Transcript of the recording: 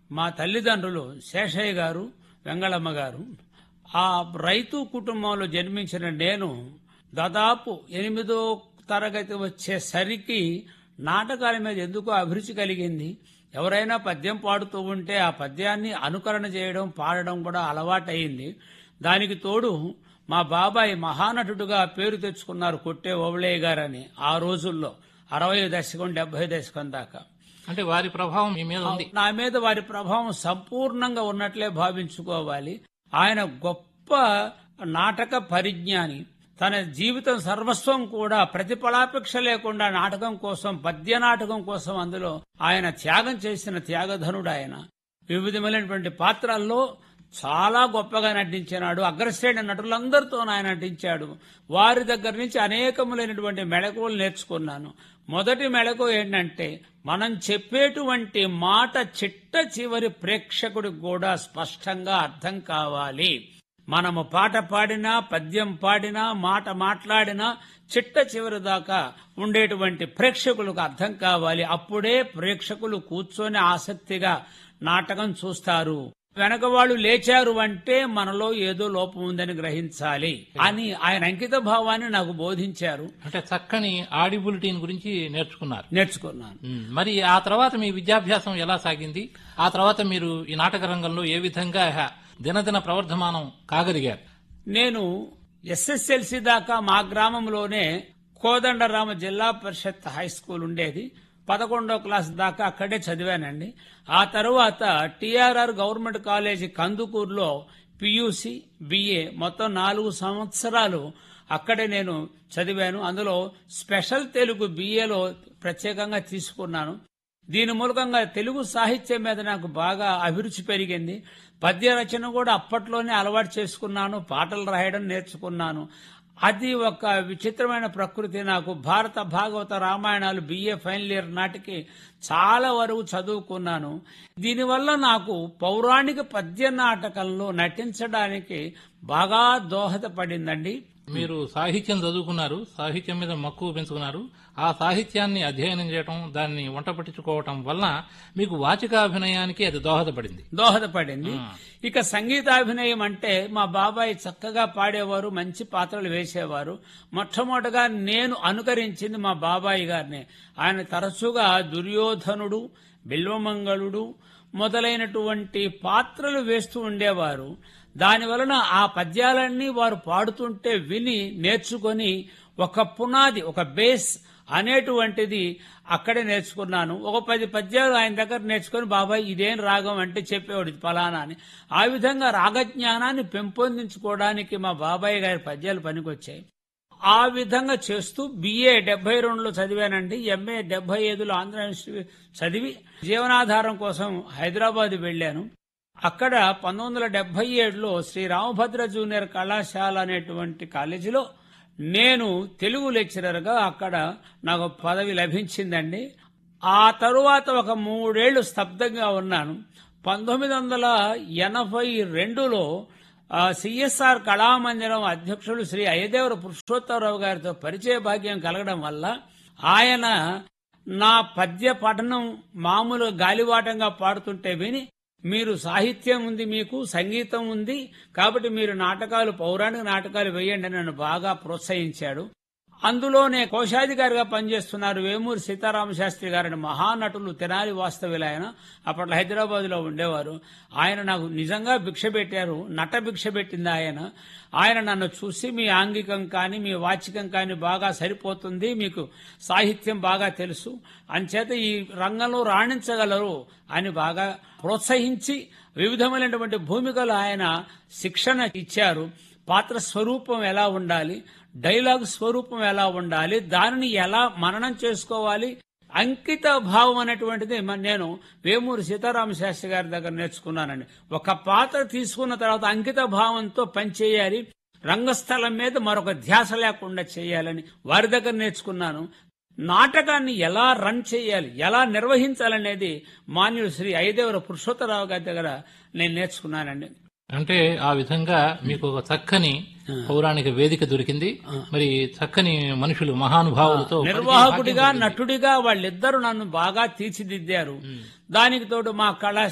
మా తల్లిదండ్రులు శేషయ్య గారు వెంగళమ్మ గారు ఆ రైతు కుటుంబంలో జన్మించిన నేను దాదాపు ఎనిమిదో తరగతి వచ్చేసరికి నాటకాల మీద ఎందుకో అభిరుచి కలిగింది ఎవరైనా పద్యం పాడుతూ ఉంటే ఆ పద్యాన్ని అనుకరణ చేయడం పాడడం కూడా అలవాటయింది దానికి తోడు మా బాబాయ్ మహానటుడుగా పేరు తెచ్చుకున్నారు కొట్టే ఓవళయ్య గారని ఆ రోజుల్లో అరవై దశకం డెబ్బై దశకం దాకా అంటే వారి ప్రభావం మీ మీద ఉంది నా మీద వారి ప్రభావం సంపూర్ణంగా ఉన్నట్లే భావించుకోవాలి ఆయన గొప్ప నాటక పరిజ్ఞాని తన జీవితం సర్వస్వం కూడా ప్రతిఫలాపేక్ష లేకుండా నాటకం కోసం పద్య నాటకం కోసం అందులో ఆయన త్యాగం చేసిన త్యాగధనుడు ఆయన వివిధమైనటువంటి పాత్రల్లో చాలా గొప్పగా నటించినాడు అగ్రశ్రేణి నటులందరితో ఆయన నటించాడు వారి దగ్గర నుంచి అనేకములైనటువంటి మెళకువలు నేర్చుకున్నాను మొదటి మెళకు ఏంటంటే మనం చెప్పేటువంటి మాట చిట్ట చివరి ప్రేక్షకుడికి కూడా స్పష్టంగా అర్థం కావాలి మనము పాట పాడినా పద్యం పాడినా మాట మాట్లాడినా చిట్ట చివరి దాకా ఉండేటువంటి ప్రేక్షకులకు అర్థం కావాలి అప్పుడే ప్రేక్షకులు కూర్చొని ఆసక్తిగా నాటకం చూస్తారు వెనక వాళ్ళు లేచారు అంటే మనలో ఏదో లోపం ఉందని గ్రహించాలి అని ఆయన అంకిత భావాన్ని నాకు బోధించారు అంటే చక్కని ఆడిబిలిటీని గురించి నేర్చుకున్నారు నేర్చుకున్నాను ఉమ్, మరి ఆ తర్వాత మీ విద్యాభ్యాసం ఎలా సాగింది ఆ తర్వాత మీరు ఈ నాటక రంగంలో ఏ విధంగా దినదిన ప్రవర్ధమానం కాగలిగారు నేను ఎస్ఎస్ఎల్సి దాకా మా గ్రామంలోనే కోదండరామ జిల్లా పరిషత్ హై స్కూల్ ఉండేది పదకొండో క్లాస్ దాకా అక్కడే చదివానండి ఆ తరువాత టిఆర్ఆర్ గవర్నమెంట్ కాలేజీ కందుకూరులో పియూసి బిఏ మొత్తం నాలుగు సంవత్సరాలు అక్కడే నేను చదివాను అందులో స్పెషల్ తెలుగు బిఏలో ప్రత్యేకంగా తీసుకున్నాను దీని మూలకంగా తెలుగు సాహిత్యం మీద నాకు బాగా అభిరుచి పెరిగింది పద్య రచన కూడా అప్పట్లోనే అలవాటు చేసుకున్నాను పాటలు రాయడం నేర్చుకున్నాను అది ఒక విచిత్రమైన ప్రకృతి నాకు భారత భాగవత రామాయణాలు బిఏ ఫైనల్ ఇయర్ నాటికి చాలా వరకు చదువుకున్నాను దీనివల్ల నాకు పౌరాణిక పద్య నాటకంలో నటించడానికి బాగా దోహదపడిందండి మీరు సాహిత్యం చదువుకున్నారు సాహిత్యం మీద మక్కువ పెంచుకున్నారు ఆ సాహిత్యాన్ని అధ్యయనం చేయటం దాన్ని వంట పట్టించుకోవటం వలన మీకు వాచికాభినయానికి అది దోహదపడింది దోహదపడింది ఇక సంగీతాభినయం అంటే మా బాబాయ్ చక్కగా పాడేవారు మంచి పాత్రలు వేసేవారు మొట్టమొదటగా నేను అనుకరించింది మా బాబాయ్ గారిని ఆయన తరచుగా దుర్యోధనుడు బిల్వమంగళుడు మొదలైనటువంటి పాత్రలు వేస్తూ ఉండేవారు దాని వలన ఆ పద్యాలన్నీ వారు పాడుతుంటే విని నేర్చుకొని ఒక పునాది ఒక బేస్ అనేటువంటిది అక్కడే నేర్చుకున్నాను ఒక పది పద్యాలు ఆయన దగ్గర నేర్చుకుని బాబాయ్ ఇదేం రాగం అంటే చెప్పేవాడు ఇది ఫలానా అని ఆ విధంగా రాగజ్ఞానాన్ని పెంపొందించుకోవడానికి మా బాబాయ్ గారి పద్యాలు పనికొచ్చాయి ఆ విధంగా చేస్తూ బిఏ డెబ్బై రెండులో చదివానండి ఎంఏ డెబ్బై ఐదులో ఆంధ్ర యూనివర్సిటీ చదివి జీవనాధారం కోసం హైదరాబాద్ వెళ్ళాను అక్కడ పంతొమ్మిది వందల డెబ్బై ఏడులో శ్రీ రామభద్ర జూనియర్ కళాశాల అనేటువంటి కాలేజీలో నేను తెలుగు లెక్చరర్గా అక్కడ నాకు పదవి లభించిందండి ఆ తరువాత ఒక మూడేళ్లు స్తబ్దంగా ఉన్నాను పంతొమ్మిది వందల ఎనభై రెండులో సిఎస్ఆర్ కళామందిరం అధ్యక్షుడు శ్రీ అయ్యదేవర పురుషోత్తమరావు గారితో పరిచయ భాగ్యం కలగడం వల్ల ఆయన నా పద్య పఠనం మామూలు గాలివాటంగా పాడుతుంటే విని మీరు సాహిత్యం ఉంది మీకు సంగీతం ఉంది కాబట్టి మీరు నాటకాలు పౌరాణిక నాటకాలు వేయండి అని నన్ను బాగా ప్రోత్సహించాడు అందులోనే కోశాధికారిగా పనిచేస్తున్నారు వేమూరి సీతారామ శాస్త్రి గారిని మహానటులు తెనాలి వాస్తవ్యులు ఆయన అప్పట్లో హైదరాబాద్ లో ఉండేవారు ఆయన నాకు నిజంగా భిక్ష పెట్టారు నట భిక్ష పెట్టింది ఆయన ఆయన నన్ను చూసి మీ ఆంగికం కానీ మీ వాచికం కానీ బాగా సరిపోతుంది మీకు సాహిత్యం బాగా తెలుసు అంచేత ఈ రంగంలో రాణించగలరు అని బాగా ప్రోత్సహించి వివిధమైనటువంటి భూమికలు ఆయన శిక్షణ ఇచ్చారు పాత్ర స్వరూపం ఎలా ఉండాలి డైలాగ్ స్వరూపం ఎలా ఉండాలి దానిని ఎలా మననం చేసుకోవాలి అంకిత భావం అనేటువంటిది మ- నేను వేమూరి సీతారామ శాస్త్రి గారి దగ్గర నేర్చుకున్నానండి ఒక పాత్ర తీసుకున్న తర్వాత అంకిత భావంతో పనిచేయాలి రంగస్థలం మీద మరొక ధ్యాస లేకుండా చేయాలని వారి దగ్గర నేర్చుకున్నాను నాటకాన్ని ఎలా రన్ చేయాలి ఎలా నిర్వహించాలనేది మాన్యుడు శ్రీ ఐదేవర పురుషోత్తరావు గారి దగ్గర నేను నేర్చుకున్నానండి అంటే ఆ విధంగా మీకు ఒక చక్కని పౌరాణిక వేదిక దొరికింది మరి చక్కని మనుషులు మహానుభావులతో నిర్వాహకుడిగా నటుడిగా వాళ్ళిద్దరూ నన్ను బాగా తీర్చిదిద్దారు దానికి తోడు మా కళా